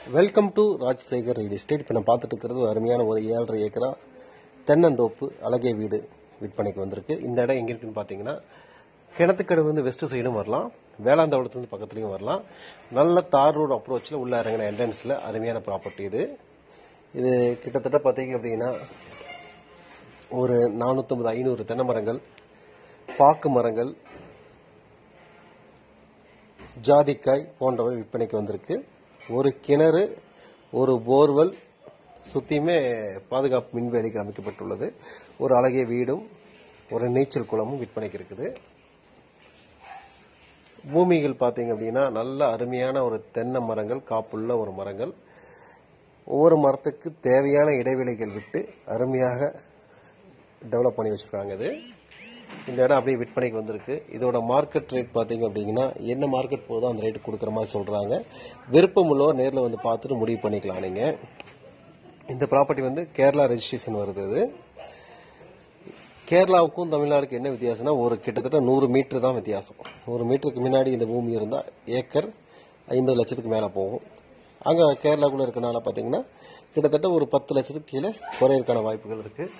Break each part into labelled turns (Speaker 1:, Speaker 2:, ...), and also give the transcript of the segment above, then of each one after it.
Speaker 1: welcome to Rajasekar real estate இப்போ நான் பார்த்துட்டு இருக்கிறது ஒரு அருமையான ஒரு ஏழரை ஏக்கரா தென்னந்தோப்பு அழகிய வீடு விற்பனைக்கு வந்திருக்கு இந்த இடம் எங்கே இருக்குன்னு பார்த்தீங்கன்னா கிணத்துக்கடவு வந்து வெஸ்ட் சைடும் வரலாம் வேளாந்தவளத்துலேருந்து பக்கத்துலேயும் வரலாம் நல்ல தார் ரோடு அப்ரோச்சில் உள்ள இறங்கின என்ட்ரன்ஸில் அருமையான ப்ராப்பர்ட்டி இது இது கிட்டத்தட்ட பார்த்தீங்க அப்படின்னா ஒரு நானூற்றம்பது ஐநூறு தென்னை மரங்கள் பாக்கு மரங்கள் ஜாதிக்காய் போன்றவை விற்பனைக்கு வந்திருக்கு ஒரு கிணறு ஒரு போர்வெல் சுற்றியுமே பாதுகாப்பு மின்வேலிக்கு அமைக்கப்பட்டுள்ளது ஒரு அழகிய வீடும் ஒரு நீச்சல் குளமும் விற்பனைக்கு இருக்குது பூமிகள் பார்த்தீங்க அப்படின்னா நல்ல அருமையான ஒரு தென்னை மரங்கள் காப்புள்ள ஒரு மரங்கள் ஒவ்வொரு மரத்துக்கு தேவையான இடைவெளிகள் விட்டு அருமையாக டெவலப் பண்ணி வச்சிருக்காங்க இது இந்த இடம் அப்படியே விற்பனைக்கு வந்திருக்கு இதோட மார்க்கெட் ரேட் பார்த்தீங்க அப்படிங்கன்னா என்ன மார்க்கெட் போதோ அந்த ரேட்டு கொடுக்குற மாதிரி சொல்கிறாங்க விருப்பம் உள்ளவர் நேரில் வந்து பார்த்துட்டு முடிவு பண்ணிக்கலாம் நீங்கள் இந்த ப்ராப்பர்ட்டி வந்து கேரளா ரெஜிஸ்ட்ரேஷன் வருது இது கேரளாவுக்கும் தமிழ்நாடுக்கு என்ன வித்தியாசம்னா ஒரு கிட்டத்தட்ட நூறு மீட்டர் தான் வித்தியாசம் நூறு மீட்டருக்கு முன்னாடி இந்த பூமி இருந்தால் ஏக்கர் ஐம்பது லட்சத்துக்கு மேலே போகும் அங்கே கேரளாக்குள்ளே இருக்கனால பார்த்தீங்கன்னா கிட்டத்தட்ட ஒரு பத்து லட்சத்துக்கு கீழே குறையறதுக்கான வாய்ப்புகள் இருக்குது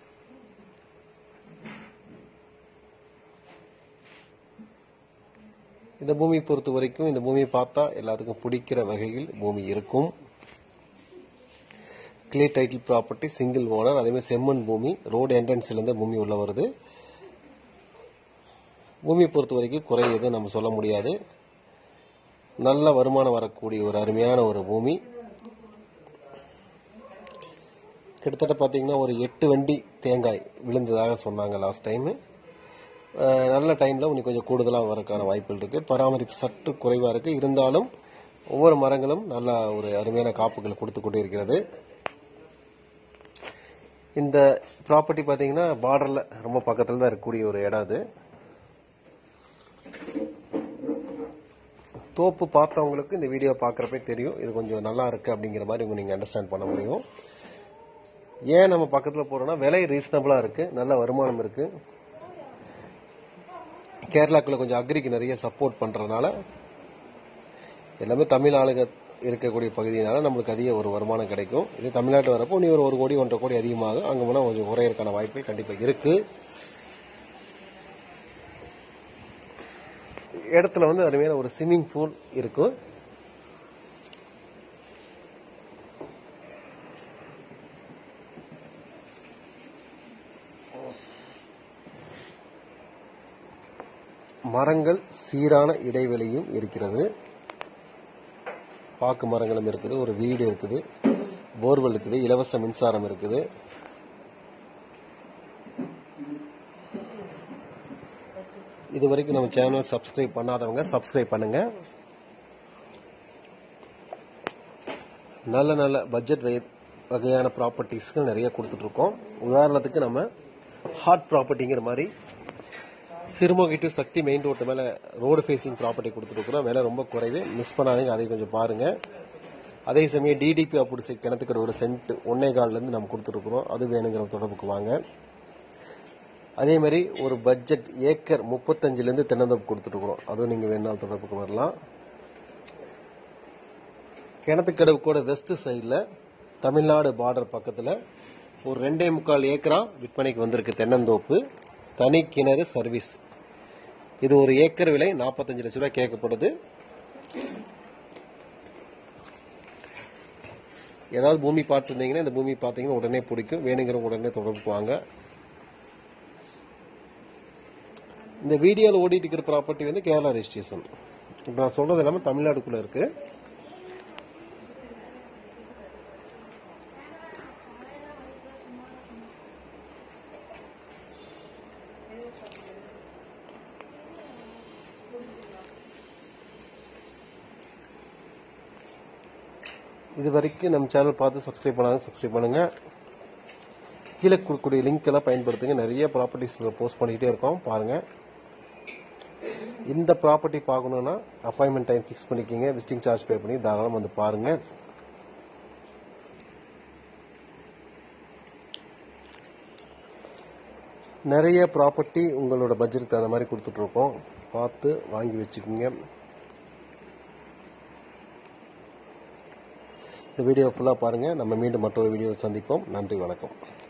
Speaker 1: இந்த பூமி பொறுத்த வரைக்கும் இந்த பூமியை பார்த்தா எல்லாத்துக்கும் பிடிக்கிற வகையில் பூமி இருக்கும் clay title property single owner அதேமாதிரி செம்மண் பூமி ரோடு என்ட்ரன்ஸ்லேருந்து பூமி உள்ள வருது பூமியை பொறுத்த வரைக்கும் குறை எதுவும் நம்ம சொல்ல முடியாது நல்ல வருமானம் வரக்கூடிய ஒரு அருமையான ஒரு பூமி கிட்டத்தட்ட பார்த்தீங்கன்னா ஒரு எட்டு வண்டி தேங்காய் விழுந்ததாக சொன்னாங்க லாஸ்ட் டைமு நல்ல டைமில் இன்னும் கொஞ்சம் கூடுதலாக வரக்கான வாய்ப்புகள் இருக்குது பராமரிப்பு சற்று குறைவாக இருக்குது இருந்தாலும் ஒவ்வொரு மரங்களும் நல்ல ஒரு அருமையான காப்புகளை கொடுத்து கொண்டே இருக்கிறது இந்த ப்ராப்பர்ட்டி பார்த்தீங்கன்னா பார்டரில் ரொம்ப பக்கத்தில் தான் இருக்கக்கூடிய ஒரு இடம் அது தோப்பு பார்த்தவங்களுக்கு இந்த வீடியோ பார்க்குறப்பே தெரியும் இது கொஞ்சம் நல்லா இருக்குது அப்படிங்கிற மாதிரி நீங்கள் அண்டர்ஸ்டாண்ட் பண்ண முடியும் ஏன் நம்ம பக்கத்தில் போகிறோம்னா விலை ரீசனபிளாக இருக்குது நல்ல வருமானம் இருக்குது கேரளாக்குள்ள கொஞ்சம் அக்ரிக்கு நிறைய சப்போர்ட் பண்ணுறதுனால எல்லாமே தமிழ் ஆளுங்க இருக்கக்கூடிய பகுதியினால நம்மளுக்கு அதிக ஒரு வருமானம் கிடைக்கும் இது தமிழ்நாட்டு வரப்போ நீ ஒரு ஒரு கோடி ஒன்றரை கோடி அதிகமாகும் அங்கே போனால் கொஞ்சம் குறையறதுக்கான வாய்ப்பு கண்டிப்பாக இருக்கு இடத்துல வந்து அருமையான ஒரு ஸ்விம்மிங் பூல் இருக்கும் மரங்கள் சீரான இடைவெளியும் இருக்கிறது பாக்கு மரங்களும் இருக்குது ஒரு வீடு இருக்குது போர்வெல் இருக்குது இலவச மின்சாரம் இருக்குது இது வரைக்கும் நம்ம சேனல் சப்ஸ்கிரைப் பண்ணாதவங்க சப்ஸ்கிரைப் பண்ணுங்க நல்ல நல்ல பட்ஜெட் வகையான ப்ராப்பர்ட்டிஸ்க்கு நிறைய கொடுத்துட்டு இருக்கோம் உதாரணத்துக்கு நம்ம ஹாட் ப்ராப்பர்ட்டிங்கிற மாதிரி Sirumugai to Sakthi main road மேலே ரோடு ஃபேஸிங் ப்ராப்பர்ட்டி கொடுத்துருக்குறோம் விலை ரொம்ப குறைவு மிஸ் பண்ணாதீங்க அதை கொஞ்சம் பாருங்கள் அதே சமயம் டிடிபி அப்படி கிணத்துக்கடோட சென்ட் ஒன்னே கால்லேருந்து நம்ம கொடுத்துருக்குறோம் அது வேணுங்கிற தொடர்புக்கு வாங்க அதே மாதிரி ஒரு பட்ஜெட் ஏக்கர் முப்பத்தஞ்சுலேருந்து தென்னந்தோப்பு கொடுத்துருக்குறோம் அதுவும் நீங்கள் வேணாலும் தொடர்புக்கு வரலாம் கிணத்துக்கடவு கூட வெஸ்ட் சைடில் தமிழ்நாடு பார்டர் பக்கத்தில் ஒரு ரெண்டே முக்கால் ஏக்கரா விற்பனைக்கு வந்திருக்கு தென்னந்தோப்பு தனி கிணறு சர்வீஸ் இது ஒரு ஏக்கர் விலை நாற்பத்தஞ்சு லட்ச ரூபாய் கேட்கப்படுது ஏதாவது பூமி பார்த்துருந்தீங்கன்னா இந்த பூமி பார்த்தீங்கன்னா உடனே பிடிக்கும் வேணுங்கிறவங்க உடனே தொடர்பு வாங்க இந்த வீடியோவில் ஓடிட்டு இருக்கிற ப்ராப்பர்ட்டி வந்து கேரளா ரெஜிஸ்ட்ரேஷன் இப்போ நான் சொல்றது எல்லாமே தமிழ்நாடுக்குள்ள இருக்கு இது வரைக்கும் நம்ம சேனல் பார்த்து சப்ஸ்கிரைப் பண்ணாங்க சப்ஸ்கிரைப் பண்ணுங்க கீழே கொடுக்கக்கூடிய லிங்க் எல்லாம் பயன்படுத்துங்க நிறைய ப்ராப்பர்ட்டிஸ் போஸ்ட் பண்ணிக்கிட்டே இருக்கோம் பாருங்க இந்த ப்ராப்பர்ட்டி பார்க்கணுன்னா அப்பாயின்மெண்ட் டைம் ஃபிக்ஸ் பண்ணிக்கிங்க விசிட்டிங் சார்ஜ் பே பண்ணி தாராளம் வந்து பாருங்க நிறைய ப்ராப்பர்ட்டி உங்களோட பட்ஜெட்டுக்கு தகுந்த மாதிரி கொடுத்துட்ருக்கோம் பார்த்து வாங்கி வச்சுக்கோங்க இந்த வீடியோ ஃபுல்லாக பாருங்கள் நம்ம மீண்டும் மற்றொரு வீடியோவில் சந்திப்போம் நன்றி வணக்கம்